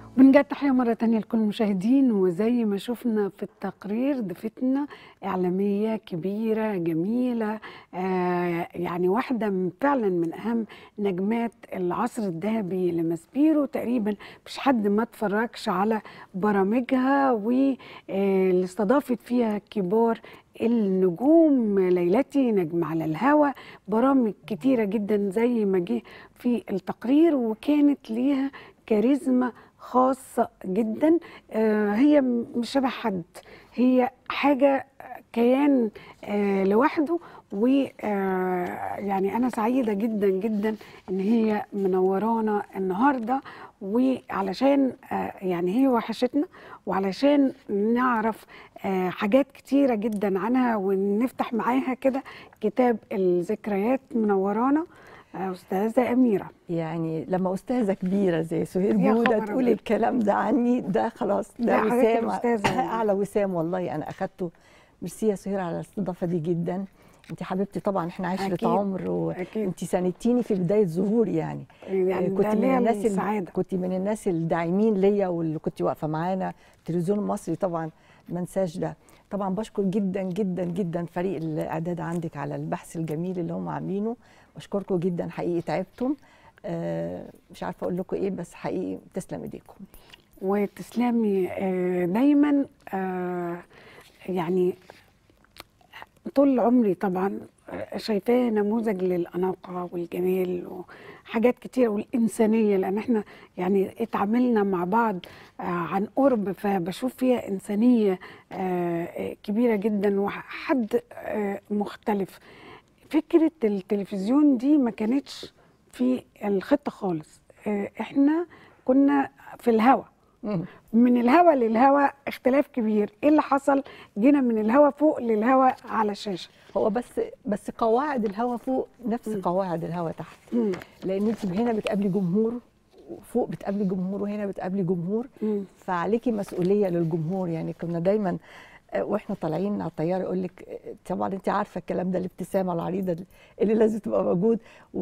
بنجد تحية مرة تانية لكل المشاهدين وزي ما شفنا في التقرير ضيفتنا إعلامية كبيرة جميلة آه يعني واحدة من فعلا من أهم نجمات العصر الذهبي لماسبيرو تقريبا مش حد ما اتفرجش على برامجها واللي استضافت فيها كبار النجوم ليلتي نجم على الهوى برامج كتيرة جدا زي ما جه في التقرير وكانت ليها كاريزما خاصة جدا آه هي مش شبه حد هي حاجة كيان آه لوحده و يعني انا سعيده جدا جدا ان هي منورانا النهارده وعلشان آه يعني هي وحشتنا وعلشان نعرف آه حاجات كتيره جدا عنها ونفتح معاها كده كتاب الذكريات منورانا استاذه اميره يعني لما استاذه كبيره زي سهير جوده تقول الكلام ده عني ده خلاص ده وسام اعلى وسام والله انا اخدته ميرسي يا سهير على الاستضافه دي جدا انت حبيبتي طبعا احنا عشره عمر وانت ساندتيني في بدايه ظهوري يعني, يعني كنت من الناس السعادة. كنت من الناس الداعمين ليا واللي كنت واقفه معانا التلفزيون المصري طبعا ما انساش ده طبعا بشكر جدا جدا جدا فريق الاعداد عندك على البحث الجميل اللي هم عاملينه بشكركم جدا حقيقي تعبتم آه مش عارفه اقول لكم ايه بس حقيقي تسلم ايديكم وتسلمي آه دايما آه يعني طول عمري طبعا شايفاه نموذج للأناقة والجمال وحاجات كتيرة والإنسانية لأن احنا يعني اتعاملنا مع بعض عن قرب فبشوف فيها إنسانية كبيرة جدا وحد مختلف فكرة التلفزيون دي ما كانتش في الخطة خالص احنا كنا في الهوا من الهوا للهوا اختلاف كبير ايه اللي حصل جينا من الهوا فوق للهوا على الشاشه هو بس بس قواعد الهوا فوق نفس م. قواعد الهوا تحت م. لان انت هنا بتقابلي جمهور فوق بتقابلي جمهور وهنا بتقابلي جمهور م. فعليكي مسؤوليه للجمهور يعني كنا دايما واحنا طالعين على الطياره يقول لك طبعا انت عارفه الكلام ده الابتسامه العريضه اللي لازم تبقى موجود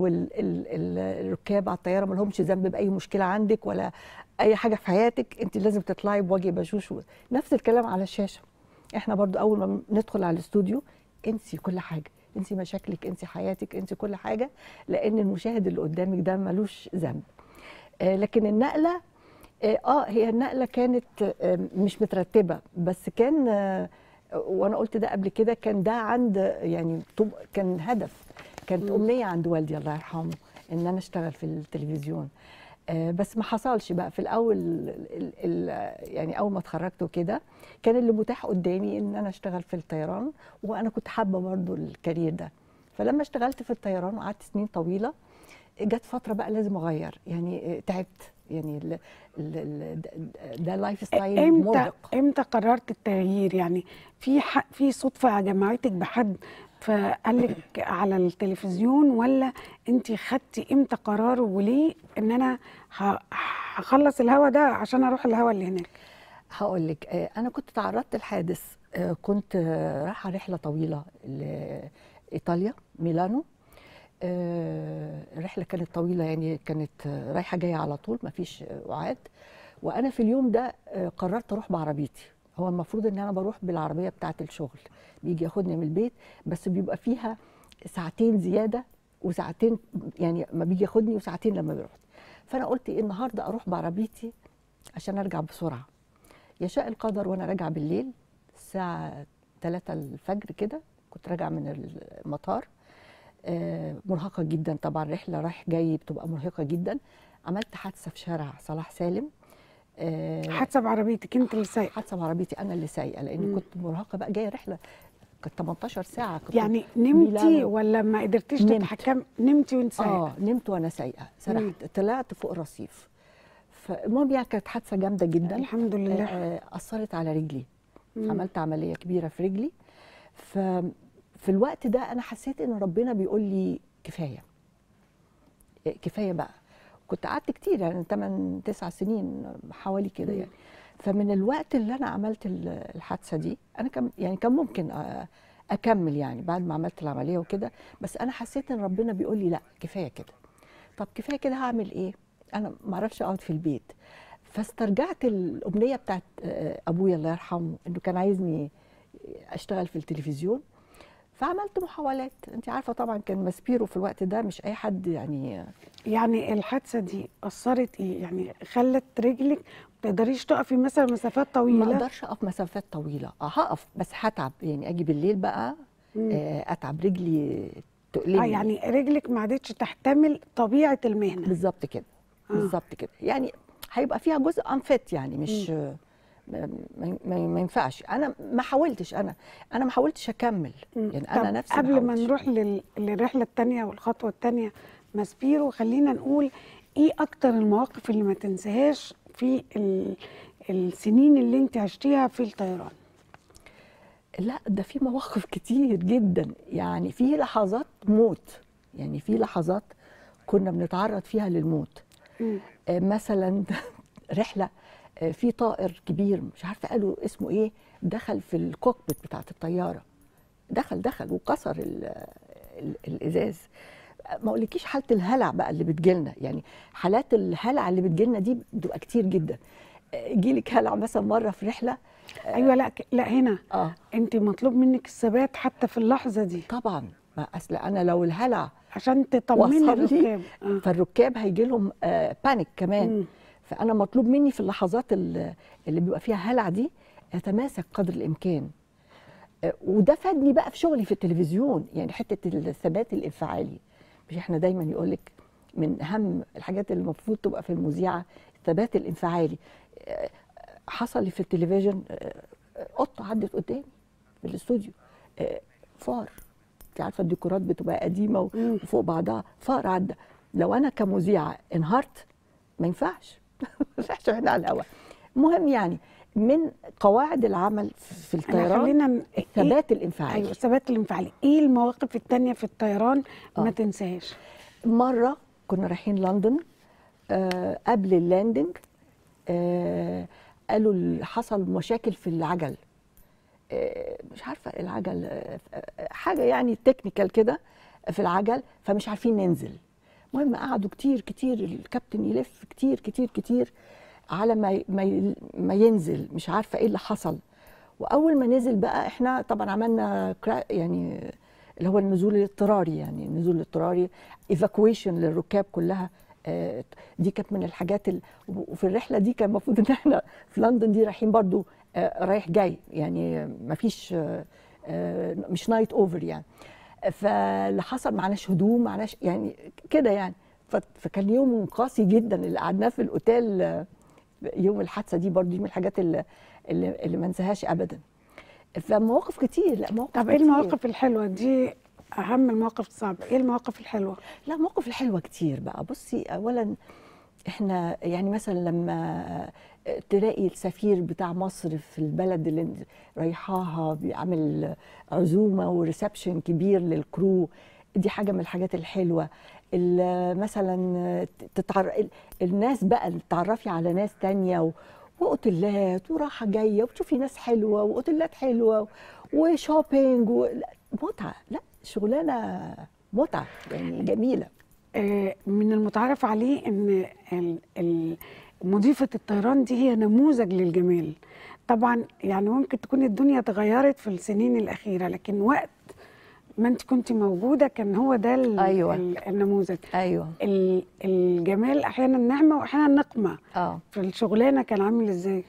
والركاب على الطياره ما لهمش ذنب باي مشكله عندك ولا اي حاجه في حياتك انت لازم تطلعي بوجه بشوش نفس الكلام على الشاشه احنا برضو اول ما ندخل على الاستوديو انسي كل حاجه انسي مشاكلك انسي حياتك انسي كل حاجه لان المشاهد اللي قدامك ده ملوش ذنب آه لكن النقله اه هي النقله كانت آه مش مترتبه بس كان آه وانا قلت ده قبل كده كان ده عند يعني طب كان هدف كانت امنيه عند والدي الله يرحمه ان انا اشتغل في التلفزيون آه بس ما حصلش بقى في الاول ال ال يعني اول ما اتخرجت وكده كان اللي متاح قدامي ان انا اشتغل في الطيران وانا كنت حابه برضو الكارير ده فلما اشتغلت في الطيران وقعدت سنين طويله جت فتره بقى لازم اغير يعني تعبت يعني ال ال ده لايف ستايل امتى مرهق امتى قررت التغيير يعني في في صدفه جمعتك بحد فقال لك على التلفزيون ولا انت خدتي امتى قرار وليه ان انا هخلص الهوا ده عشان اروح الهوا اللي هناك هقول لك انا كنت تعرضت لحادث كنت رايحه رحله طويله لايطاليا ميلانو الرحله كانت طويله يعني كانت رايحه جايه على طول ما فيش وعاد وانا في اليوم ده قررت اروح بعربيتي هو المفروض ان انا بروح بالعربيه بتاعه الشغل بيجي ياخدني من البيت بس بيبقى فيها ساعتين زياده وساعتين يعني ما بيجي ياخدني وساعتين لما بيروح فانا قلت إيه النهارده اروح بعربيتي عشان ارجع بسرعه يشاء القدر وانا راجعه بالليل الساعه 3 الفجر كده كنت راجعه من المطار آه مرهقه جدا طبعا رحله رايح جاي بتبقى مرهقه جدا عملت حادثه في شارع صلاح سالم آه حادثه بعربيتك انت اللي سايقه حادثه بعربيتي انا اللي سايقه لان كنت مرهقه بقى جايه رحله كانت 18 ساعه كنت يعني نمتي ولا ما قدرتيش تتحكمي نمتي وانت سايقه اه نمت وانا سايقه سرحت طلعت فوق الرصيف فالمهم يعني كانت حادثه جامده جدا الحمد لله آه اثرت على رجلي مم. عملت عمليه كبيره في رجلي ف في الوقت ده انا حسيت ان ربنا بيقول لي كفايه كفايه بقى كنت قعدت كتير يعني 8 9 سنين حوالي كده يعني فمن الوقت اللي انا عملت الحادثه دي انا كان يعني كان ممكن اكمل يعني بعد ما عملت العمليه وكده بس انا حسيت ان ربنا بيقول لي لا كفايه كده طب كفايه كده هعمل ايه انا ما اعرفش اقعد في البيت فاسترجعت الامنيه بتاعت آه، ابويا الله يرحمه انه كان عايزني اشتغل في التلفزيون فعملت محاولات انت عارفه طبعا كان ماسبيرو في الوقت ده مش اي حد يعني يعني الحادثه دي اثرت ايه يعني خلت رجلك ما تقدريش تقفي مثلا مسافات ما طويله اقدرش اقف مسافات طويله اه هقف بس هتعب يعني اجي بالليل بقى مم. آه، اتعب رجلي اه تقلني يعني رجلك ما عادتش تحتمل طبيعه المهنه بالظبط كده آه. بالظبط كده يعني هيبقى فيها جزء انفت يعني مش ما, ما, ما ينفعش انا ما حاولتش انا انا ما حاولتش اكمل مم. يعني طب انا نفسي قبل ما حاولتش. نروح لل... للرحله الثانيه والخطوه الثانيه ماسبيرو خلينا نقول ايه اكتر المواقف اللي ما تنساهاش في ال... السنين اللي انت عشتيها في الطيران لا ده في مواقف كتير جدا يعني في لحظات موت يعني في لحظات كنا بنتعرض فيها للموت مم. آه، مثلا رحله آه، في طائر كبير مش عارفه قالوا اسمه ايه دخل في الكوكبيت بتاعت الطياره دخل دخل وكسر ال ال الازاز ما اقولكيش حاله الهلع بقى اللي بتجيلنا يعني حالات الهلع اللي بتجيلنا دي بتبقى كتير جدا آه، يجيلك هلع مثلا مره في رحله ايوه لا ك- لا هنا اه انت مطلوب منك الثبات حتى في اللحظه دي طبعا ما اصل انا لو الهلع عشان تطمني وصل لي الركاب آه. فالركاب هيجي لهم آه بانيك كمان مم. فانا مطلوب مني في اللحظات ال- اللي بيبقى فيها هلع دي اتماسك قدر الامكان آه، وده فادني بقى في شغلي في التلفزيون يعني حته الثبات الانفعالي مش احنا دايما يقول لك من اهم الحاجات اللي المفروض تبقى في المذيعه الثبات الانفعالي آه، حصل لي في التلفزيون آه، آه، قطه عدت قدامي في الاستوديو آه، فار انت عارفه الديكورات بتبقى قديمه و- مم. وفوق بعضها فار عدى لو انا كمذيعه انهارت ما ينفعش ما ينفعش احنا على الهواء المهم يعني من قواعد العمل في أنا الطيران خلينا ن- إيه؟ الثبات الانفعالي ايوه الثبات الانفعالي ايه المواقف التانية في الطيران ما آه. تنساهاش مره كنا رايحين لندن آه قبل اللاندنج آه قالوا ال- حصل مشاكل في العجل آه مش عارفه العجل آه آه، حاجه يعني تكنيكال كده في العجل فمش عارفين ننزل المهم قعدوا كتير كتير الكابتن يلف كتير كتير كتير على ما ي- ما ي- ما ينزل مش عارفه ايه اللي حصل واول ما نزل بقى احنا طبعا عملنا كرا- يعني اللي هو النزول الاضطراري يعني النزول الاضطراري ايفاكويشن للركاب كلها آه، دي كانت من الحاجات ال... وفي الرحله دي كان المفروض ان احنا في لندن دي رايحين برضو آه، رايح جاي يعني ما فيش مش نايت اوفر يعني فاللي حصل معناش هدوم معناش يعني كده يعني ف- فكان يوم قاسي جدا اللي قعدناه في الاوتيل آه، يوم الحادثه دي برضو دي من الحاجات اللي اللي, اللي ما انساهاش ابدا فمواقف كتير لا مواقف طب ايه كتير. المواقف الحلوه دي اهم المواقف الصعبه ايه المواقف الحلوه لا المواقف الحلوه كتير بقى بصي اولا احنا يعني مثلا لما تلاقي السفير بتاع مصر في البلد اللي انت رايحاها بيعمل عزومه وريسبشن كبير للكرو دي حاجه من الحاجات الحلوه ال- مثلا تتعر... الناس بقى اللي تتعرفي على ناس تانية و... واوتيلات وراحه جايه وتشوفي ناس حلوه واوتيلات حلوه وشوبينج و... لا، متعه لا شغلانه متعه يعني جميله آه، من المتعارف عليه ان ال- ال- مضيفه الطيران دي هي نموذج للجمال طبعا يعني ممكن تكون الدنيا اتغيرت في السنين الاخيره لكن وقت ما انت كنت موجوده كان هو ده ال- أيوة. ال- النموذج ايوه ال- الجمال احيانا نعمه واحيانا نقمه اه في الشغلانه كان عامل ازاي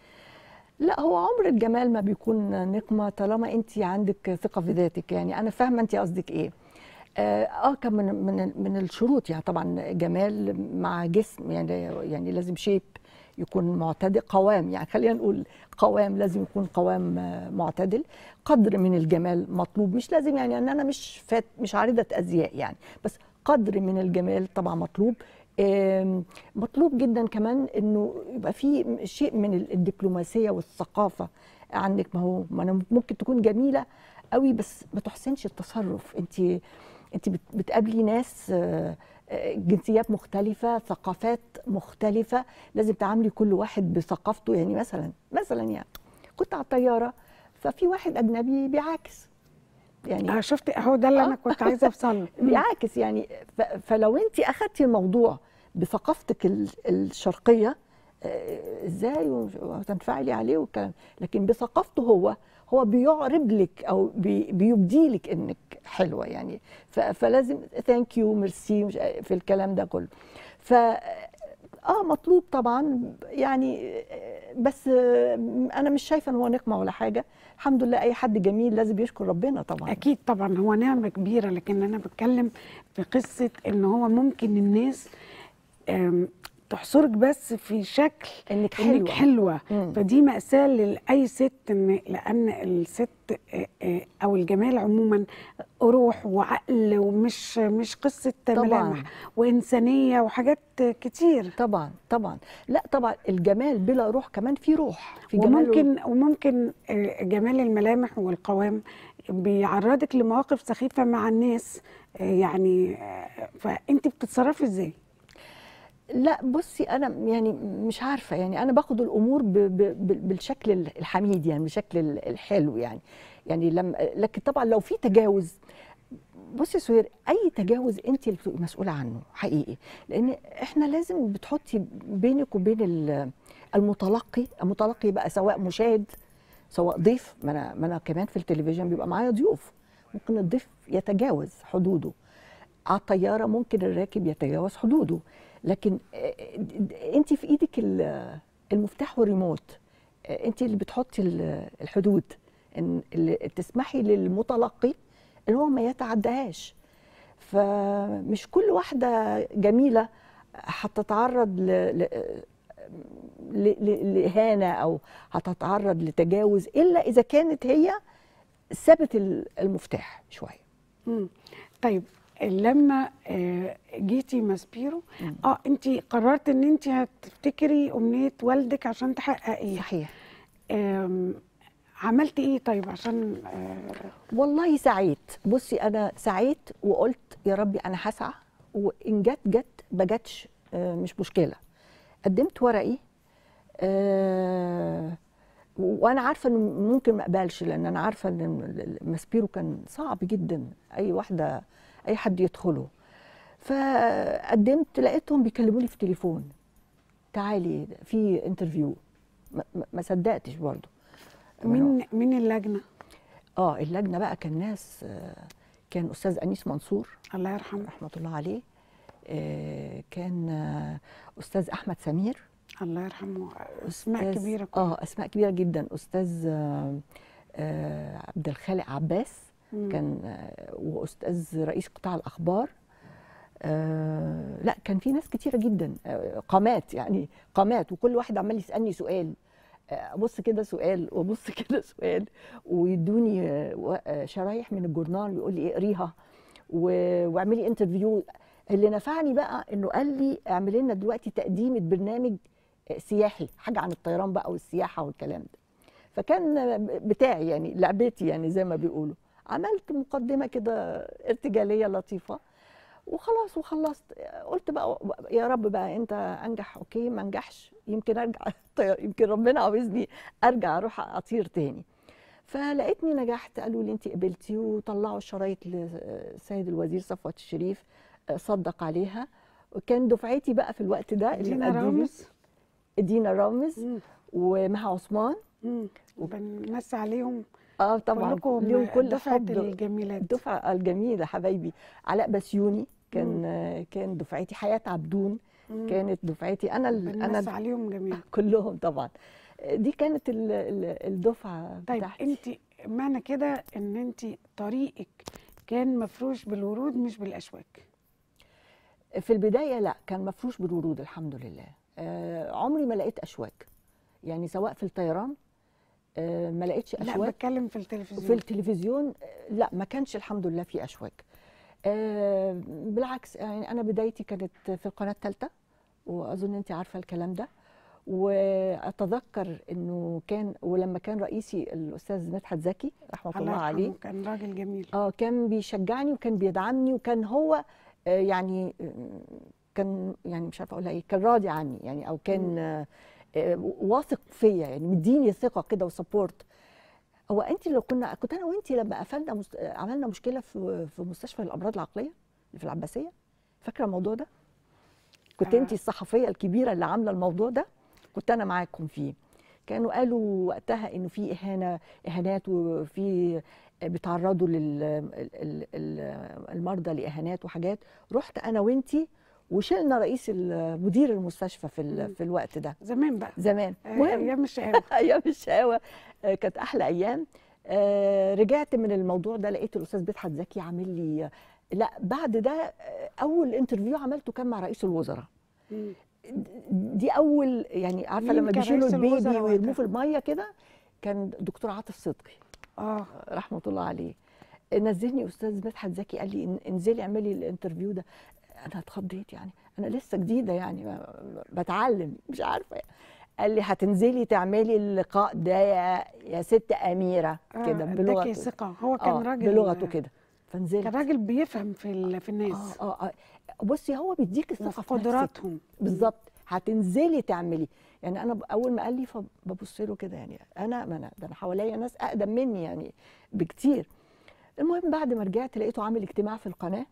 لا هو عمر الجمال ما بيكون نقمه طالما انت عندك ثقه في ذاتك يعني انا فاهمه انت قصدك ايه اه آه، كان من من من الشروط يعني طبعا جمال مع جسم يعني يعني لازم شيب يكون معتدل قوام يعني خلينا نقول قوام لازم يكون قوام آه، معتدل قدر من الجمال مطلوب مش لازم يعني ان انا مش فات مش عارضه ازياء يعني بس قدر من الجمال طبعا مطلوب آم، مطلوب جدا كمان انه يبقى في شيء من الدبلوماسيه والثقافه عندك ما هو ما انا ممكن تكون جميله قوي بس ما تحسنش التصرف انت انت بت- بتقابلي ناس آه، آه، جنسيات مختلفه ثقافات مختلفه لازم تعاملي كل واحد بثقافته يعني مثلا مثلا يعني كنت على الطياره ففي واحد اجنبي بيعاكس يعني اه شفت اهو ده اللي انا كنت عايزه اوصل له بيعاكس يعني ف- فلو انت اخدتي الموضوع بثقافتك ال- الشرقيه آه، ازاي ومش- وهتنفعلي عليه والكلام لكن بثقافته هو هو بيعرب لك او بي بيبدي لك انك حلوه يعني ف- فلازم ثانك يو ميرسي مش- في الكلام ده كله ف اه مطلوب طبعا يعني آه، بس آه، انا مش شايفه ان هو نقمه ولا حاجه الحمد لله اي حد جميل لازم يشكر ربنا طبعا اكيد طبعا هو نعمه كبيره لكن انا بتكلم في قصه ان هو ممكن الناس آم، تحصرك بس في شكل انك انك حلوه حلوه مم. فدي مأساة لاي ست ان لان الست آه، آه، او الجمال عموما روح وعقل ومش مش قصه طبعاً. ملامح وانسانيه وحاجات كتير طبعا طبعا لا طبعا الجمال بلا روح كمان في روح في جمال وممكن وممكن آه، جمال الملامح والقوام بيعرضك لمواقف سخيفه مع الناس آه، يعني آه، فانت بتتصرفي ازاي؟ لا بصي انا يعني مش عارفه يعني انا باخد الامور ب ب ب بالشكل الحميد يعني بالشكل ال- الحلو يعني يعني لما لكن طبعا لو في تجاوز بصي يا سهير اي تجاوز انت اللي بتبقي مسؤوله عنه حقيقي لان احنا لازم بتحطي بينك وبين ال- المتلقي المتلقي بقى سواء مشاهد سواء ضيف ما انا ما انا كمان في التلفزيون بيبقى معايا ضيوف ممكن الضيف يتجاوز حدوده على الطياره ممكن الراكب يتجاوز حدوده لكن انت في ايدك ال- المفتاح والريموت انت اللي بتحطي ال- الحدود إن اللي تسمحي للمتلقي ان هو ما يتعداهاش فمش كل واحده جميله هتتعرض ل... ل... ل... ل... لاهانه او هتتعرض لتجاوز الا اذا كانت هي سابت ال- المفتاح شويه مم. طيب لما آه، جيتي ماسبيرو مم. اه انت قررت ان انت هتفتكري امنيه والدك عشان تحققيها صحيح آم، عملتي ايه طيب عشان آه، والله سعيت بصي انا سعيت وقلت يا ربي انا هسعى وان جت جت ما جاتش آه، مش مشكله قدمت ورقي آه، وانا عارفه انه ممكن ما اقبلش لان انا عارفه ان ماسبيرو كان صعب جدا اي واحده اي حد يدخله فقدمت لقيتهم بيكلموني في التليفون تعالي في انترفيو ما- ما- ما صدقتش برضه مين مين اللجنه اه اللجنه بقى كان ناس آه، كان استاذ انيس منصور الله يرحمه رحمه الله عليه آه، كان آه، استاذ احمد سمير الله يرحمه اسماء أستاذ- كبيره اه اسماء كبيره جدا استاذ آه، آه، عبد الخالق عباس مم. كان آه، واستاذ رئيس قطاع الاخبار آه لا كان في ناس كتيره جدا آه قامات يعني قامات وكل واحد عمال يسالني سؤال آه، ابص كده سؤال وابص كده سؤال ويدوني آه، و- آه، شرايح من الجورنال ويقول لي اقريها و- واعملي انترفيو اللي نفعني بقى انه قال لي اعملي لنا دلوقتي تقديمه برنامج آه، سياحي حاجه عن الطيران بقى والسياحه والكلام ده فكان آه، بتاعي يعني لعبتي يعني زي ما بيقولوا عملت مقدمه كده ارتجاليه لطيفه وخلاص وخلصت قلت بقى يا رب بقى انت انجح اوكي ما انجحش يمكن ارجع طير يمكن ربنا عاوزني ارجع اروح اطير تاني فلقيتني نجحت قالوا لي انت قبلتي وطلعوا الشرايط للسيد الوزير صفوت الشريف صدق عليها وكان دفعتي بقى في الوقت ده اللي دينا مقدمة- رامز دينا رامز مم. ومها عثمان مم. بنمسي عليهم اه طبعا كلكم ليهم كل دفعه حب الجميلات الدفعه الجميله حبايبي علاء بسيوني كان آه، كان دفعتي حياه عبدون مم. كانت دفعتي انا ال- بنمسي انا عليهم جميعا كلهم طبعا دي كانت ال- ال- الدفعه طيب بتاعتي انت معنى كده ان انت طريقك كان مفروش بالورود مش بالاشواك في البدايه لا كان مفروش بالورود الحمد لله آه عمري ما لقيت اشواك يعني سواء في الطيران آه ما لقيتش لا اشواك بتكلم في التلفزيون في التلفزيون آه، لا ما كانش الحمد لله في اشواك آه بالعكس يعني انا بدايتي كانت في القناه الثالثه واظن انت عارفه الكلام ده واتذكر انه كان ولما كان رئيسي الاستاذ مدحت زكي رحمه الله, الله عليه يرحمه كان راجل جميل اه كان بيشجعني وكان بيدعمني وكان هو آه يعني آه، كان يعني مش عارفه اقولها ايه كان راضي عني يعني او كان آه، آه، واثق فيا يعني مديني ثقه كده وسبورت هو انت لو كنا كنت انا وانت لما قفلنا مست... عملنا مشكله في في مستشفى الامراض العقليه اللي في العباسيه فاكره الموضوع ده كنت آه. انت الصحفيه الكبيره اللي عامله الموضوع ده كنت انا معاكم فيه كانوا قالوا وقتها انه في اهانه اهانات وفي بيتعرضوا للمرضى لاهانات وحاجات رحت انا وانتي وشلنا رئيس ال- مدير المستشفى في ال- مم. في الوقت ده زمان بقى زمان آه، مهم ايام الشقاوه ايام الشقاوه آه، كانت احلى ايام آه، رجعت من الموضوع ده لقيت الاستاذ مدحت زكي عامل لي لا بعد ده آه، اول انترفيو عملته كان مع رئيس الوزراء مم. دي اول يعني عارفه مين لما كان بيشيلوا رئيس البيبي الوزراء ويرموه وقتها؟ في الميه كده كان دكتور عاطف صدقي اه رحمه الله عليه نزلني استاذ مدحت زكي قال لي إن- انزلي اعملي الانترفيو ده انا اتخضيت يعني انا لسه جديده يعني ما- بتعلم مش عارفه يعني. قال لي هتنزلي تعملي اللقاء ده يا, يا ست اميره آه، كده اداكي بلغته ثقه هو كان آه، راجل بلغته كده فنزلت كان راجل بيفهم في ال- في الناس اه اه آه. بصي هو بيديك الثقه وفي في نفسك قدراتهم بالظبط هتنزلي تعملي يعني انا ب- اول ما قال لي فببص له كده يعني انا ما انا ده انا حواليا ناس اقدم مني يعني بكتير المهم بعد ما رجعت لقيته عامل اجتماع في القناه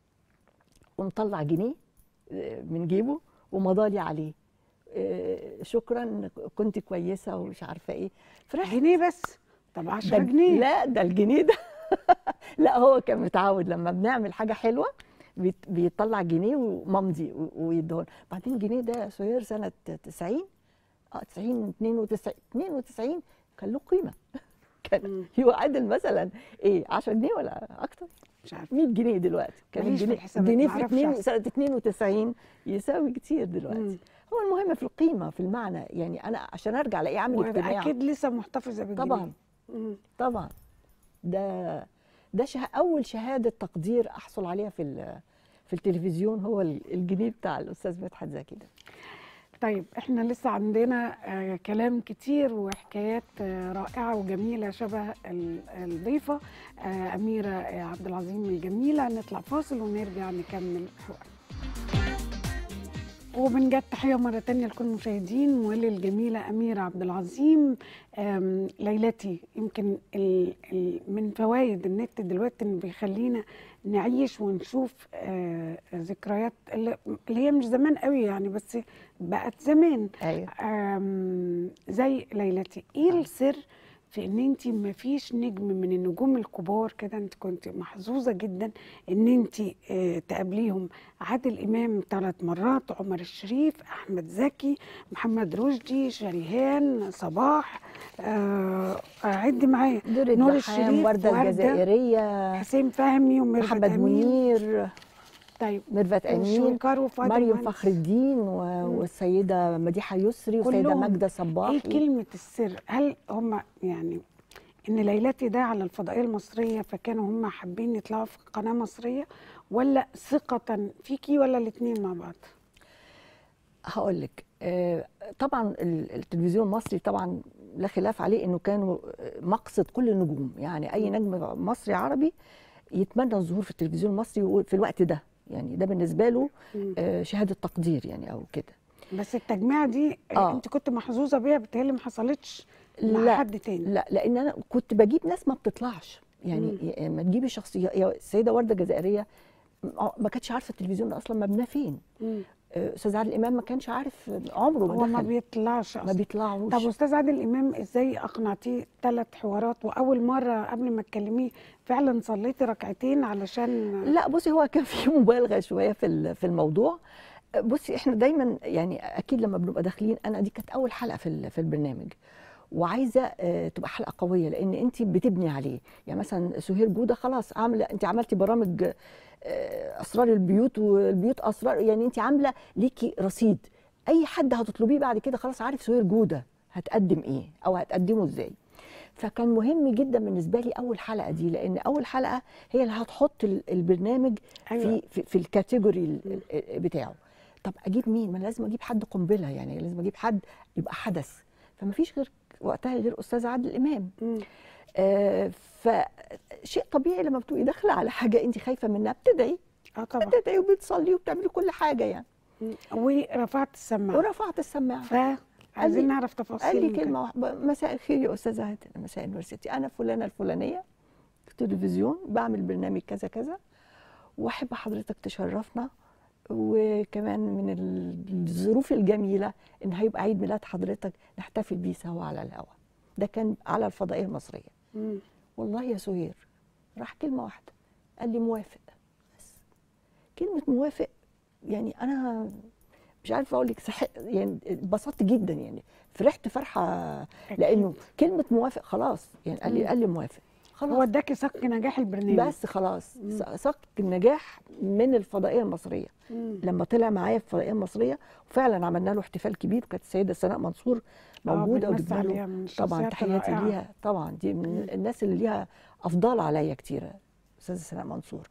ومطلع جنيه آه، من جيبه ومضالي عليه آه، شكرا كنت كويسه ومش عارفه ايه فرحت جنيه بس طب 10 ده جنيه لا ده الجنيه ده لا هو كان متعود لما بنعمل حاجه حلوه بيت- بيطلع جنيه وممضي و- ويدهن بعدين الجنيه ده سهير سنه 90 اه 90 92 92 كان له قيمه كان مم. يعادل مثلا ايه 10 جنيه ولا اكتر مش عارفه 100 جنيه دلوقتي كان ماليش في الجنيه الحسابات، جنيه في معرفش اتنين أحسب. سنه 92 يساوي كتير مم. دلوقتي هو المهم في القيمه في المعنى يعني انا عشان ارجع الاقيه عامل اجتماع واكيد لسه محتفظه بالجنيه طبعا مم. طبعا ده ده شه... اول شهاده تقدير احصل عليها في ال- في التلفزيون هو ال- الجنيه بتاع الاستاذ مدحت زكي ده طيب احنا لسه عندنا آه كلام كتير وحكايات آه رائعه وجميله شبه ال- الضيفه آه اميره آه عبد العظيم الجميله نطلع فاصل ونرجع نكمل حوار وبنجد تحيه مره تانية لكل المشاهدين وللجميله اميره عبد العظيم آم، ليلتي يمكن ال ال من فوائد النت دلوقتي انه بيخلينا نعيش ونشوف آه، ذكريات اللي اللي هي مش زمان قوي يعني بس بقت زمان ايوه آم، زي ليلتي ايه السر في ان انت ما فيش نجم من النجوم الكبار كده انت كنت محظوظه جدا ان انت آه، تقابليهم عادل امام ثلاث مرات عمر الشريف احمد زكي محمد رشدي شريهان صباح آه، عد معايا دور نور الدحام الشريف ورده وردة، الجزائريه حسين فهمي وميرفت محمد أمين. منير طيب ميرفت امين وشويكار وفؤاد مريم المهندس. فخر الدين و... مم. والسيده مديحه يسري والسيده كلهم. ماجده ايه صباحي كلمة السر؟ هل هم يعني ان ليلتي ده على الفضائية المصرية فكانوا هم حابين يطلعوا في قناة مصرية ولا ثقة فيكي ولا الاتنين مع بعض؟ هقول لك آه، طبعا ال- التلفزيون المصري طبعا لا خلاف عليه انه كانوا آه، مقصد كل النجوم يعني اي نجم مصري عربي يتمنى الظهور في التلفزيون المصري في الوقت ده يعني ده بالنسبه له مم. آه، شهاده تقدير يعني او كده بس التجميعة دي آه. آه. انت كنت محظوظة بيها بتهيألي ما حصلتش مع لا، حد تاني لا لان انا كنت بجيب ناس ما بتطلعش يعني يا- ما تجيبي شخصيه يا السيده ورده جزائريه م- ما كانتش عارفه التلفزيون ده اصلا مبناه فين مم. آه، استاذ عادل امام ما كانش عارف عمره هو ما ما دخل بيطلعش ما أصلا. بيطلعوش طب استاذ عادل امام ازاي اقنعتيه ثلاث حوارات واول مره قبل ما تكلميه فعلا صليتي ركعتين علشان لا بصي هو كان في مبالغه شويه في ال- في الموضوع بصي احنا دايما يعني اكيد لما بنبقى داخلين انا دي كانت اول حلقه في ال- في البرنامج وعايزه آه، تبقى حلقه قويه لان انت بتبني عليه يعني مثلا سهير جوده خلاص عامله انت عملتي برامج آه، اسرار البيوت والبيوت اسرار يعني انت عامله ليكي رصيد اي حد هتطلبيه بعد كده خلاص عارف سهير جوده هتقدم ايه او هتقدمه ازاي فكان مهم جدا بالنسبه لي اول حلقه دي لان اول حلقه هي اللي هتحط ال- البرنامج أيوة. في في, في الكاتيجوري ال- ال- بتاعه طب اجيب مين ما أنا لازم اجيب حد قنبله يعني لازم اجيب حد يبقى حدث فما فيش غير وقتها غير استاذ عادل امام مم. آه فشيء طبيعي لما بتبقي داخله على حاجه انت خايفه منها بتدعي اه طبعا بتدعي وبتصلي وبتعملي كل حاجه يعني مم. ورفعت السماعه ورفعت السماعه فعايزين لي- نعرف تفاصيل قال لي من كده. كلمه واحده مساء الخير يا استاذه عادل مساء النور ستي انا فلانه الفلانيه في التلفزيون بعمل برنامج كذا كذا واحب حضرتك تشرفنا وكمان من ال- الظروف الجميله ان هيبقى عيد ميلاد حضرتك نحتفل بيه سوا على الهواء ده كان على الفضائيه المصريه مم. والله يا سهير راح كلمه واحده قال لي موافق بس كلمه موافق يعني انا مش عارفه اقول لك صح يعني اتبسطت جدا يعني فرحت فرحه لانه كلمه موافق خلاص يعني قال لي مم. قال لي موافق خلاص هو اداكي صك نجاح البرنامج بس خلاص مم. سقط النجاح من الفضائيه المصريه مم. لما طلع معايا في الفضائيه المصريه وفعلا عملنا له احتفال كبير كانت السيده سناء منصور آه، موجوده بنمسي وجبنا له عليها من طبعا الشخصيات تحياتي الرائعة. ليها طبعا دي من مم. الناس اللي ليها افضال عليا كتير استاذه سناء منصور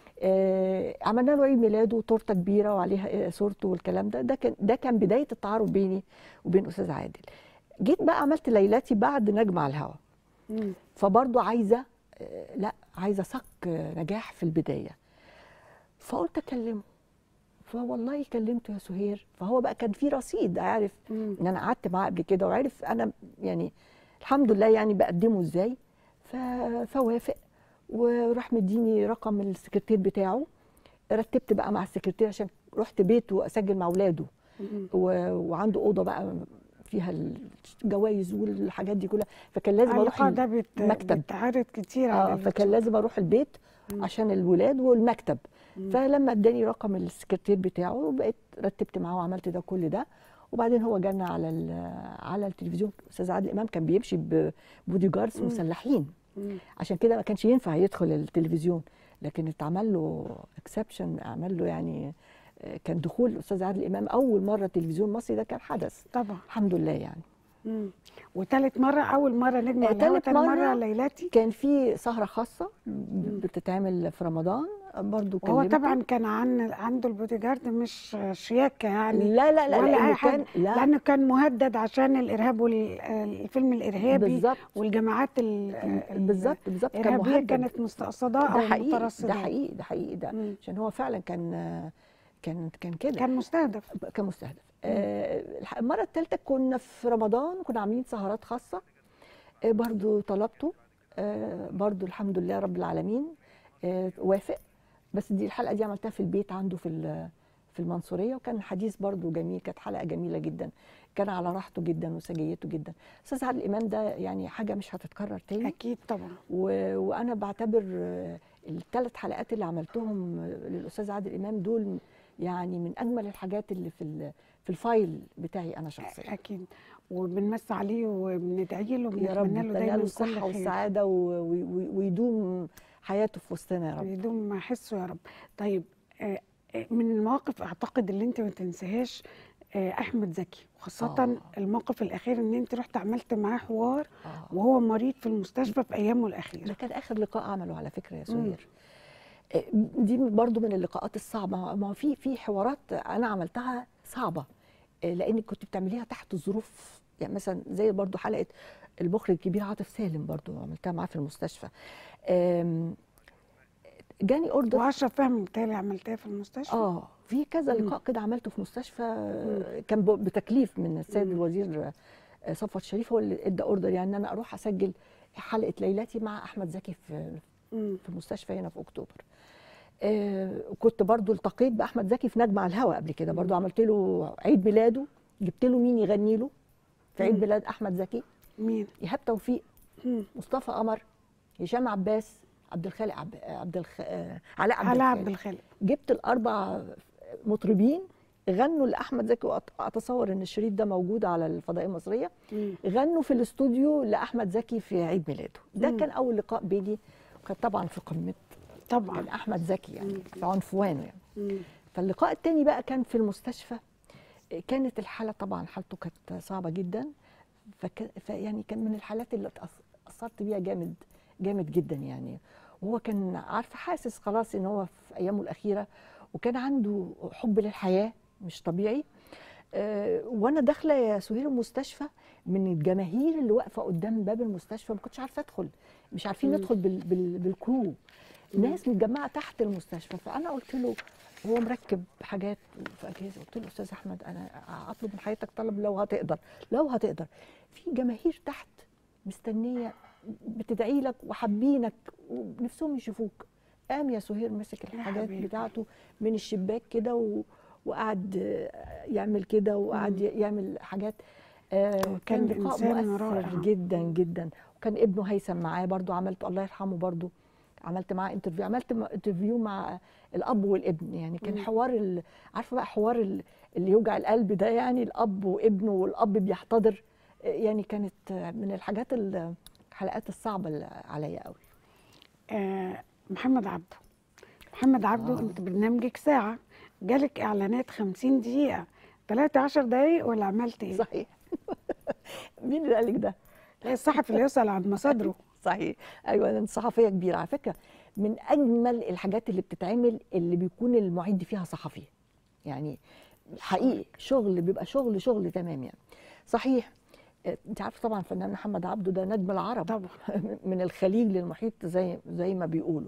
آه عملنا له عيد ميلاده وتورته كبيره وعليها صورته والكلام ده ده كان ده كان بدايه التعارف بيني وبين استاذ عادل جيت بقى عملت ليلاتي بعد نجم على الهوا مم. فبرضه عايزه آه، لا عايزه صك آه، نجاح في البدايه فقلت اكلمه فوالله كلمته يا سهير فهو بقى كان في رصيد عارف مم. ان انا قعدت معاه قبل كده وعرف انا يعني الحمد لله يعني بقدمه ازاي ف... فوافق وراح مديني رقم السكرتير بتاعه رتبت بقى مع السكرتير عشان رحت بيته اسجل مع اولاده مم. و... وعنده اوضه بقى فيها الجوائز والحاجات دي كلها فكان لازم اروح اللقاء ال- ده بت... المكتب. بيتعرض كتير على اه فكان لازم اروح البيت مم. عشان الولاد والمكتب مم. فلما اداني رقم السكرتير بتاعه بقيت رتبت معاه وعملت ده كل ده وبعدين هو جانا على ال- على التلفزيون استاذ عادل امام كان بيمشي ببودي جاردز مم. مسلحين مم. عشان كده ما كانش ينفع يدخل التلفزيون لكن اتعمل له اكسبشن عمل له يعني آه، كان دخول الاستاذ عادل امام اول مره تلفزيون مصري ده كان حدث طبعا الحمد لله يعني مم. وتالت مرة أول مرة نجم آه، على الهوا تالت تاني مرة, مرة ليلاتي كان في سهره خاصه بتتعمل في رمضان برضو وهو كلمته. طبعا كان عن عنده البودي جارد مش شياكة يعني لا لا لا ولا لأنه أي حاجة كان لا لأنه كان مهدد عشان الإرهاب والفيلم الإرهابي بالظبط والجماعات ال- ال- بالظبط بالظبط كان الإرهابية مهدد كانت مستقصداه ده أو حقيقي مترصداه ده حقيقي ده حقيقي ده مم. عشان هو فعلا كان كان كان كده كان مستهدف كان مستهدف آه، الح- المره الثالثه كنا في رمضان كنا عاملين سهرات خاصه آه، برضو طلبته آه، برضو الحمد لله رب العالمين آه، وافق بس دي الحلقه دي عملتها في البيت عنده في ال- في المنصوريه وكان الحديث برضو جميل كانت حلقه جميله جدا كان على راحته جدا وسجيته جدا استاذ عادل امام ده يعني حاجه مش هتتكرر تاني أكيد طبعا و... وانا بعتبر الثلاث حلقات اللي عملتهم آه، للاستاذ عادل امام دول يعني من اجمل الحاجات اللي في ال- في الفايل بتاعي انا شخصيا أكيد وبنمس عليه وبندعي له يا رب وبنتمنى له اتمنى دايما له كل الصحه خير والسعاده و... و... و- ويدوم حياته في وسطنا يا رب يدوم حسه يا رب طيب آه، آه، من المواقف اعتقد اللي انت ما تنساهاش آه، احمد زكي وخاصه آه. الموقف الاخير ان انت رحت عملت معاه حوار آه. وهو مريض في المستشفى في ايامه ده الاخيره كان اخر لقاء عمله على فكره يا مم. سهير آه، دي برضو من اللقاءات الصعبه ما هو في في حوارات انا عملتها صعبه آه، لانك كنت بتعمليها تحت ظروف يعني مثلا زي برضو حلقه المخرج الكبير عاطف سالم برضو عملتها معاه في المستشفى آم، جاني اوردر واشرف فهمي بالتالي عملتها في المستشفى اه في كذا مم. لقاء كده عملته في مستشفى آه، كان ب- بتكليف من السيد مم. الوزير آه، صفوت شريف هو اللي ادى اوردر يعني ان انا اروح اسجل حلقه ليلاتي مع احمد زكي في مم. في المستشفى هنا في اكتوبر آه كنت برضو التقيت باحمد زكي في نجم على الهوا قبل كده برضو عملت له عيد ميلاده جبت له مين يغني له في عيد مم. ميلاد احمد زكي مين ايهاب توفيق مم. مصطفى قمر هشام عباس عبد الخالق عب... عبد الخ... آه، علاء عبد علاء الخالق عبد الخالق جبت الاربع مطربين غنوا لاحمد زكي واتصور ان الشريط ده موجود على الفضائيه المصريه مم. غنوا في الاستوديو لاحمد زكي في عيد ميلاده ده مم. كان اول لقاء بيني وكان طبعا في قمه طبعا كان احمد زكي يعني مم. في عنفوانه يعني مم. فاللقاء التاني بقى كان في المستشفى كانت الحاله طبعا حالته كانت صعبه جدا فك... فيعني كان من الحالات اللي اتأث- اثرت بيها جامد جامد جدا يعني وهو كان عارفه حاسس خلاص ان هو في ايامه الاخيره وكان عنده حب للحياه مش طبيعي أه وانا داخله يا سهير المستشفى من الجماهير اللي واقفه قدام باب المستشفى ما كنتش عارفه ادخل مش عارفين مم. ندخل بال... بال... بالكرو ناس متجمعه تحت المستشفى فانا قلت له هو مركب حاجات في اجهزه قلت له استاذ احمد انا اطلب من حضرتك طلب لو هتقدر لو هتقدر في جماهير تحت مستنيه بتدعي لك وحابينك ونفسهم يشوفوك قام يا سهير مسك الحاجات حبيبي. بتاعته من الشباك كده و... وقعد آه، يعمل كده وقعد مم. يعمل حاجات آه كان لقاء إنسان مؤثر رائع. جدا جدا وكان ابنه هيثم معاه برضو عملت الله يرحمه برضو عملت معاه انترفيو عملت م- انترفيو مع الاب والابن يعني كان مم. حوار ال... عارفه بقى حوار ال... اللي يوجع القلب ده يعني الاب وابنه والاب بيحتضر آه، يعني كانت آه، من الحاجات ال- الحلقات الصعبه اللي عليا قوي آه محمد عبده محمد عبده آه. انت برنامجك ساعة جالك اعلانات 50 دقيقة 13 دقايق ولا عملت ايه؟ صحيح مين اللي قال لك ده لا الصحفي اللي يسأل عن مصادره صحيح ايوه انا صحفيه كبيره على فكره من اجمل الحاجات اللي بتتعمل اللي بيكون المعد فيها صحفي يعني حقيقي شغل بيبقى شغل شغل تمام يعني صحيح آه، انت عارفه طبعا فنان محمد عبده ده نجم العرب طبعا من الخليج للمحيط زي زي ما بيقولوا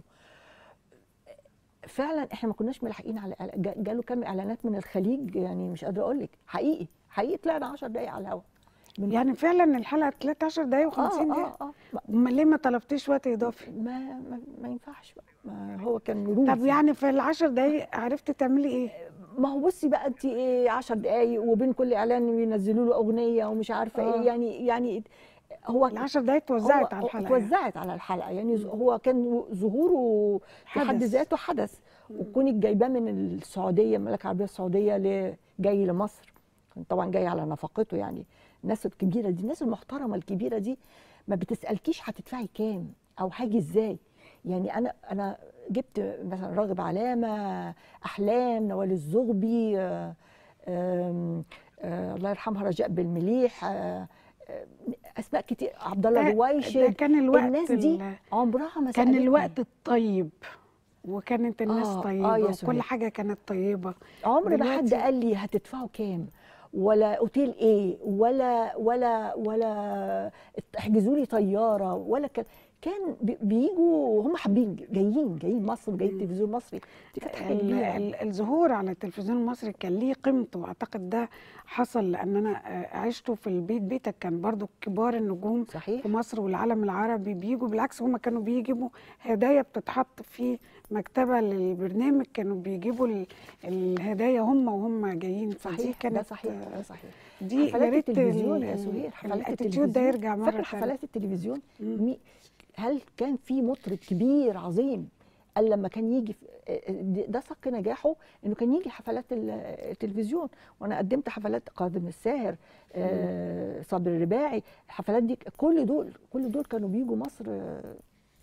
فعلا احنا ما كناش ملاحقين على جا- جاله كام اعلانات من الخليج يعني مش قادره اقول لك حقيقي حقيقي طلعنا 10 دقائق على الهواء من يعني فعلا الحلقة 13 دقايق و50 اه دقيقة اه اه امال ليه ما طلبتيش وقت اضافي؟ ما ما, ما ينفعش بقى ما هو كان رولز طب يعني في العشر دقايق عرفتي تعملي ايه؟ ما هو بصي بقى انت ايه 10 دقايق وبين كل اعلان ينزلوا له اغنيه ومش عارفه آه. ايه يعني يعني هو العشر دقايق اتوزعت هو- على الحلقة اتوزعت على الحلقه يعني ز- هو كان ظهوره في حد حدث. ذاته حدث وكونك جايباه من السعوديه المملكه العربيه السعوديه ل- جاي لمصر كان طبعا جاي على نفقته يعني الناس الكبيره دي الناس المحترمه الكبيره دي ما بتسالكيش هتدفعي كام او هاجي ازاي يعني انا انا جبت مثلا راغب علامه احلام نوال الزغبي آه، آم، آه، الله يرحمها رجاء بالمليح آه، آه، اسماء كتير عبد الله ده- رويشد ده كان الوقت الناس دي ال- عمرها ما كان سألتني. الوقت الطيب وكانت الناس آه، آه طيبة يا وكل سهير. حاجة كانت طيبة عمر ما حد دلوقتي- قال لي هتدفعوا كام ولا اوتيل ايه ولا ولا ولا احجزوا لي طياره ولا كان كان بي- بيجوا هم حابين جايين جايين مصر وجايين تلفزيون مصري دي كانت حاجه ال- كبيره ال- الظهور على التلفزيون المصري كان ليه قيمته واعتقد ده حصل لان انا آه، عشته في البيت بيتك كان برضو كبار النجوم صحيح في مصر والعالم العربي بيجوا بالعكس هم كانوا بيجيبوا هدايا بتتحط في مكتبة للبرنامج كانوا بيجيبوا ال- الهدايا هم وهم جايين فدي صحيح كانت ده صحيح آه، ده صحيح دي يا حفلات ريت التلفزيون ال- يا سهير حفلات الاتيتيود ده التلفزيون يرجع مرة فاكر تانية حفلات التلفزيون مم. مي هل كان في مطرب كبير عظيم قال لما كان يجي في- ده سق نجاحه انه كان يجي حفلات ال- التلفزيون وانا قدمت حفلات قادم الساهر آه، صابر الرباعي الحفلات دي كل دول كل دول كانوا بيجوا مصر آه،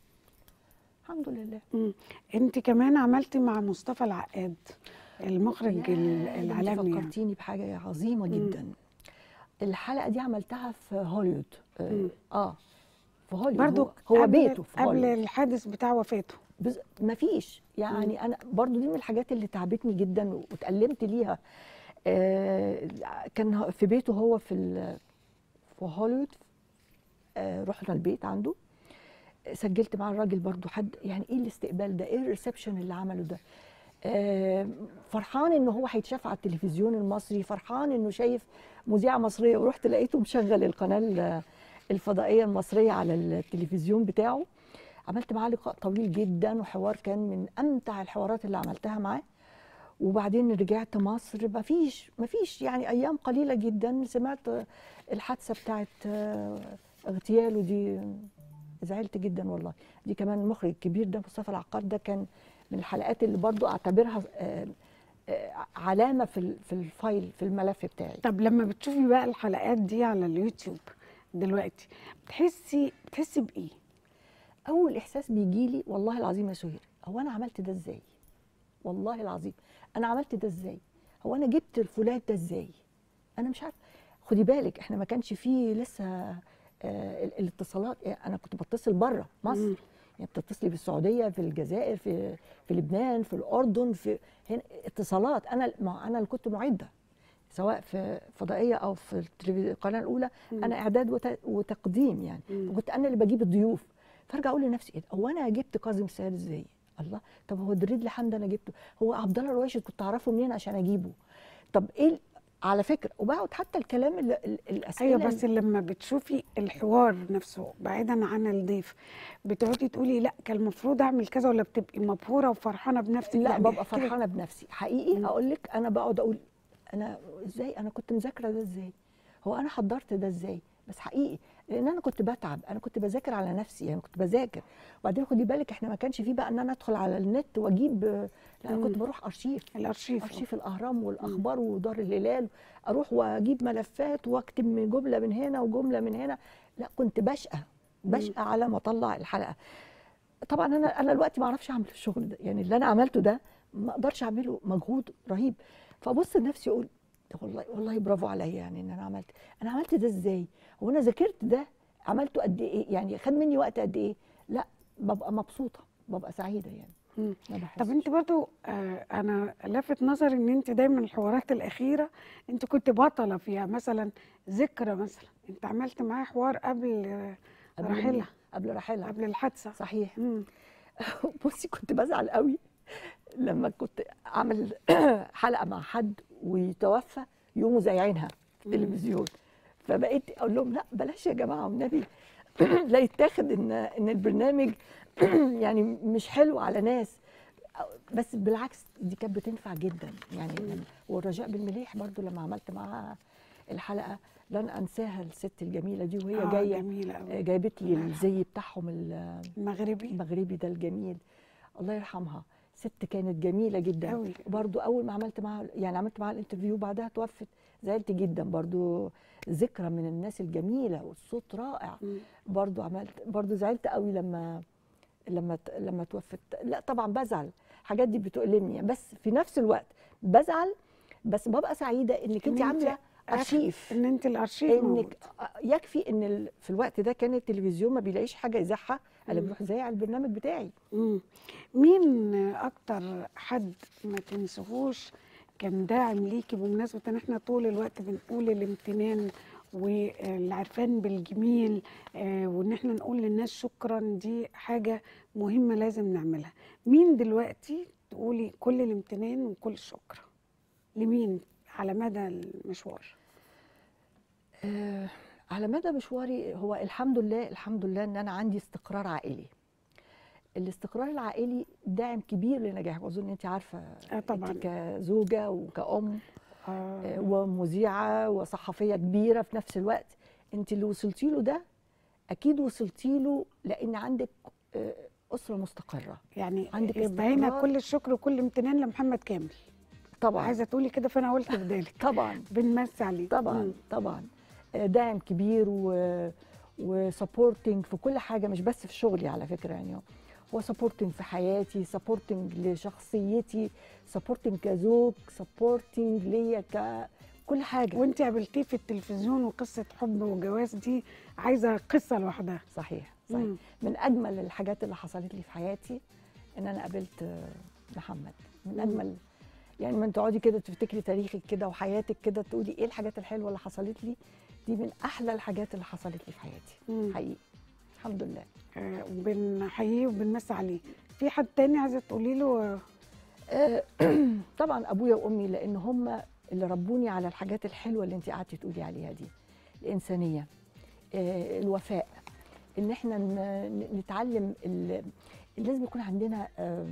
الحمد لله مم. انت كمان عملتي مع مصطفى العقاد المخرج يا، ال- ده انت العالمي يعني. فكرتيني بحاجه عظيمه مم. جدا الحلقه دي عملتها في هوليوود اه, مم. آه في هوليوود برضو هو, هو قبل بيته في قبل هوليوود الحادث بتاع وفاته بز... مفيش يعني انا برضو دي من الحاجات اللي تعبتني جدا واتألمت ليها آه كان في بيته هو في ال... في هوليوود آه رحنا البيت عنده سجلت مع الراجل برضو حد يعني ايه الاستقبال ده ايه الريسبشن اللي عمله ده آه فرحان ان هو هيتشاف على التلفزيون المصري فرحان انه شايف مذيعه مصريه ورحت لقيته مشغل القناه ال- الفضائيه المصريه على التلفزيون بتاعه عملت معاه لقاء طويل جدا وحوار كان من امتع الحوارات اللي عملتها معاه وبعدين رجعت مصر مفيش مفيش يعني ايام قليله جدا سمعت الحادثه بتاعت آه، اغتياله دي زعلت جدا والله دي كمان المخرج الكبير ده مصطفى العقاد ده كان من الحلقات اللي برضو اعتبرها آه، آه، علامه في ال- في الفايل في الملف بتاعي طب لما بتشوفي بقى الحلقات دي على اليوتيوب دلوقتي بتحسي بتحسي بايه اول احساس بيجي لي والله العظيم يا سهير هو انا عملت ده ازاي والله العظيم انا عملت ده ازاي هو انا جبت الفولاذ ده ازاي انا مش عارفه خدي بالك احنا ما كانش فيه لسه آه ال- الاتصالات يعني انا كنت بتصل بره مصر مم. يعني بتتصلي بالسعوديه في الجزائر في في لبنان في الاردن في هنا اتصالات انا ما انا اللي كنت معده سواء في فضائيه او في التلفزيون- القناه الاولى مم. انا اعداد وت- وتقديم يعني مم. وكنت انا اللي بجيب الضيوف فارجع اقول لنفسي ايه ده؟ هو انا جبت كاظم ساهر ازاي الله طب هو دريد لحمد انا جبته هو عبد الله الرويشد كنت اعرفه منين عشان اجيبه طب ايه ال- على فكره وبقعد حتى الكلام ال- ال- الاسئله ايوه بس لما بتشوفي الحوار نفسه بعيدا عن الضيف بتقعدي تقولي لا كان المفروض اعمل كذا ولا بتبقي مبهوره وفرحانه بنفسك لا يعني ببقى احكي لي. فرحانه بنفسي حقيقي مم. اقول لك انا بقعد اقول انا ازاي انا كنت مذاكره ده ازاي هو انا حضرت ده ازاي بس حقيقي لان انا كنت بتعب انا كنت بذاكر على نفسي يعني كنت بذاكر وبعدين خدي بالك احنا ما كانش فيه بقى ان انا ادخل على النت واجيب لا انا كنت مم. بروح ارشيف الارشيف ارشيف الاهرام والاخبار ودار الهلال اروح واجيب ملفات واكتب من جمله من هنا وجمله من هنا لا كنت بشقى بشقى على ما اطلع الحلقه طبعا انا انا دلوقتي ما اعرفش اعمل الشغل ده يعني اللي انا عملته ده ما اقدرش اعمله مجهود رهيب فابص لنفسي اقول والله والله برافو عليا يعني ان انا عملت انا عملت ده ازاي هو انا ذاكرت ده عملته قد ايه يعني خد مني وقت قد ايه لا ببقى مبسوطه ببقى سعيده يعني مم. ما طب بحسش. انت برضو آه انا لافت نظري ان انت دايما الحوارات الاخيره انت كنت بطله فيها مثلا ذكرى مثلا انت عملت معاها حوار قبل آه، قبل راحلة قبل راحلة قبل الحادثه صحيح مم. بصي كنت بزعل قوي لما كنت اعمل حلقه مع حد ويتوفى يقوموا زايعينها في مم. التلفزيون فبقيت اقول لهم لا بلاش يا جماعه والنبي لا يتاخد ان ان البرنامج يعني مش حلو على ناس بس بالعكس دي كانت بتنفع جدا يعني لما- والرجاء بالمليح برضو لما عملت معاها الحلقه لن انساها الست الجميله دي وهي آه، جايه جميله قوي جايبت لي الله الزي بتاعهم ال- المغربي المغربي ده الجميل الله يرحمها ست كانت جميله جدا أوي. برضو اول ما عملت معاها يعني عملت معاها الانترفيو بعدها توفت زعلت جدا برضو ذكرى من الناس الجميله والصوت رائع مم. برضو عملت برضو زعلت قوي لما لما ت- لما توفت لا طبعا بزعل الحاجات دي بتؤلمني بس في نفس الوقت بزعل بس ببقى سعيده انك إن انت عامله ارشيف ان انت الارشيف موجود. انك يكفي ان ال- في الوقت ده كان التلفزيون ما بيلاقيش حاجه يذاعها انا مم. بروح زي على البرنامج بتاعي مم. مين اكتر حد ما تنسهوش كان داعم ليكي بمناسبه ان احنا طول الوقت بنقول الامتنان والعرفان بالجميل آه، وان احنا نقول للناس شكرا دي حاجه مهمه لازم نعملها مين دلوقتي تقولي كل الامتنان وكل الشكر لمين على مدى المشوار آه على مدى مشواري هو الحمد لله الحمد لله ان انا عندي استقرار عائلي الاستقرار العائلي داعم كبير لنجاحي واظن انت عارفه آه طبعاً. انت كزوجه وكأم آه. آه، ومذيعه وصحفيه كبيره في نفس الوقت انت اللي وصلتي له ده اكيد وصلتي له لان عندك آه، اسره مستقره يعني عندك يبقى هنا استقرار. كل الشكر وكل امتنان لمحمد كامل طبعا عايزه تقولي كده فانا قلت بذلك طبعا بنمسي عليه طبعا مم. طبعا آه، داعم كبير و وسبورتنج في كل حاجه مش بس في شغلي على فكره يعني هو سبورتنج في حياتي سبورتنج لشخصيتي سبورتنج كزوج سبورتنج ليا ككل حاجه وانت قابلتيه في التلفزيون وقصه حب وجواز دي عايزه قصه لوحدها صحيح صحيح مم. من اجمل الحاجات اللي حصلت لي في حياتي ان انا قابلت آه، محمد من مم. اجمل يعني ما تقعدي كده تفتكري تاريخك كده وحياتك كده تقولي ايه الحاجات الحلوه اللي حصلت لي دي من احلى الحاجات اللي حصلت لي في حياتي مم. حقيقي الحمد لله آه وبنحييه وبنمسي عليه في حد تاني عايزه تقولي له آه، طبعا ابويا وامي لان هم اللي ربوني على الحاجات الحلوه اللي انت قعدتي تقولي عليها دي الانسانيه آه، الوفاء ان احنا ن- ن- نتعلم ال- لازم يكون عندنا آه،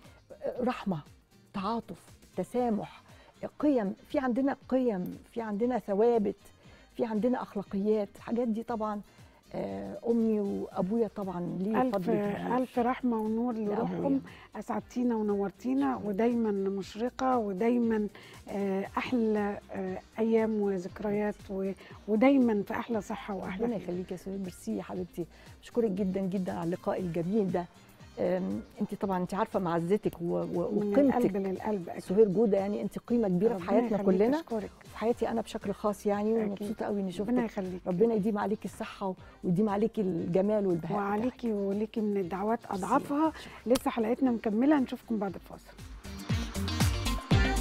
رحمه تعاطف تسامح قيم في عندنا قيم في عندنا ثوابت في عندنا اخلاقيات الحاجات دي طبعا آه، امي وابويا طبعا ليه الف فضل كبير الف رحمه ونور لروحهم لأبويا. اسعدتينا ونورتينا ودايما مشرقه ودايما آه احلى آه ايام وذكريات و- ودايما في احلى صحه واحلى ربنا خير. يخليك يا سهير ميرسي يا حبيبتي بشكرك جدا جدا على اللقاء الجميل ده أم، انت طبعا انت عارفه معزتك و- و- من القلب وقيمتك للقلب اكيد سهير جوده يعني انت قيمه كبيره في ربنا حياتنا يخليك، كلنا أشكرك. في حياتي انا بشكل خاص يعني أكيد. ومبسوطه قوي اني ربنا شفتك يخليك ربنا يديم عليك الصحه ويديم عليك الجمال والبهاء بتاعك. وعليكي وليكي من الدعوات اضعافها لسه حلقتنا مكمله نشوفكم بعد الفاصل